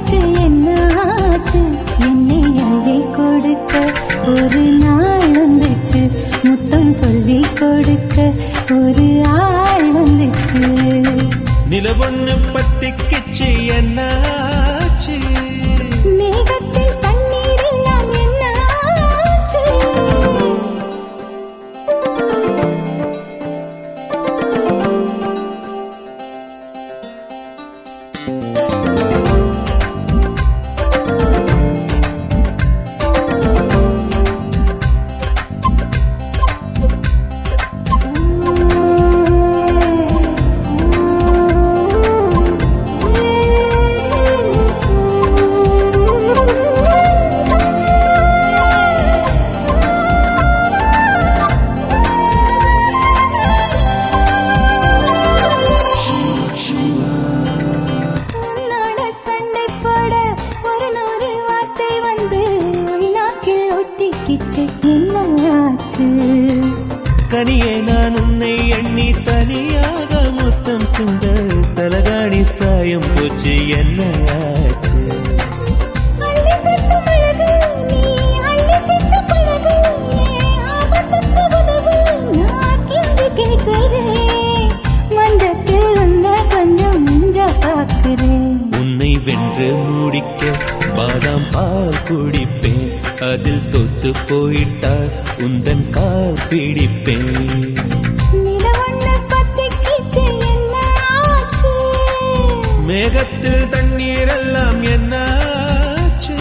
என்னாச்சு என்னாச்சு என்னை அள்ளி கொடுக்க ஒரு நாள் வந்துச்சு முத்தம் சொல்லி கொடுக்க ஒரு ஆள் வந்துச்சு நிலவொன்னு பத்திக்கிச்சு என்னாச்சு மேகத்தில் தண்ணீர் எல்லாம் என்னாச்சு உன்னோட சண்டை போட ஒரு நூறு வார்த்தை வந்து உள்நாக்கில் ஒட்டிக்கிச்சு என்ன ஆச்சு கனியே நான் உன்னை எண்ணி தனியாக முத்தம் சிந்த தலகாணி சாயம் போச்சு என்னாச்சு அள்ளி கட்டும் அழகு, நீ அள்ளி கட்டும் பழகு, ஏன் ஆபத்துக்கு உதவு, நான் கெஞ்சி கேட்கிறேன். மந்தத்தில் உன்னை கொஞ்சம் மிஞ்ச பார்க்கிறேன். உன்னை வென்று மூடிக்க பாதாம் பால் குடிப்பேன் அதில் தொத்து போயிட்டால் உந்தன் கால் பிடிப்பேன் நிலவொண்ணு பத்திக்கிச்சு, என்ன ஆச்சு? மேகத்தில் தண்ணீர் எல்லாம் என்னாச்சு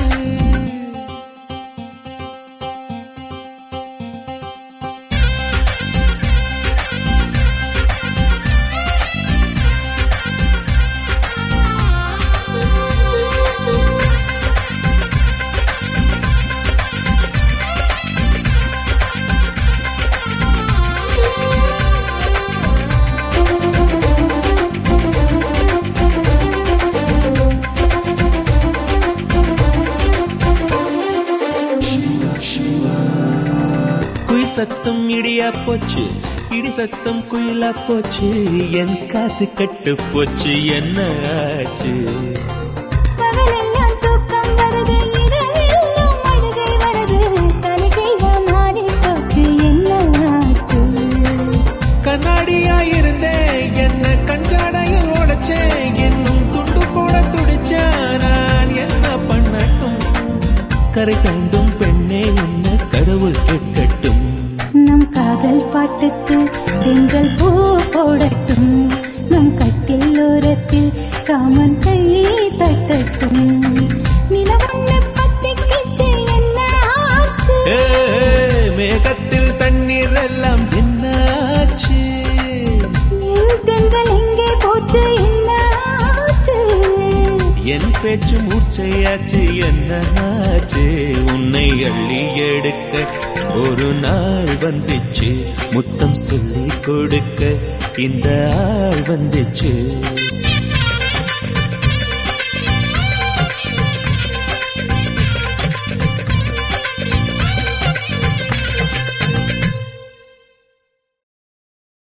குயில் சத்தம் இடியா போச்சு இடி சத்தம் குயிலா போச்சு என் காத்து கட்டு போச்சு என்ன ஆச்சு பகலெல்லாம் தூக்கம் வருது, இரவெல்லாம் அழுகை வருது, தலைகீழா மாறிப் போச்சு, என்ன ஆச்சு? கண்ணாடியா இருந்தேன் என்ன கஞ்சாடையில் உடைச்சேன் இன்னும் துண்டு போட துடிச்சா நான் என்ன பண்ணட்டும் கரை தாண்டும் பெண்ணே என்ன கடவுள் கேட்கட்டும் நம் காதல் பாட்டுக்கு தென்றல் பூ போடட்டும் நம் கட்டில் ஓரத்தில் காமன் கை தட்டட்டும் நிலவண்ண பத்திக்கிச்சு என்ன ஆச்சு ஏ, மேகத்தில் தண்ணீர் எல்லாம் என்னாச்சு என் தென்றல் எங்கே போச்சு என்ன ஆச்சு என் பேச்சு மூர்ச்சையாச்சு என்ன ஆச்சு உன்னை அள்ளி எடுக்க ஒரு நாள் வந்துச்சு முத்தம் சொல்லி கொடுக்க இந்த ஆள் வந்துச்சு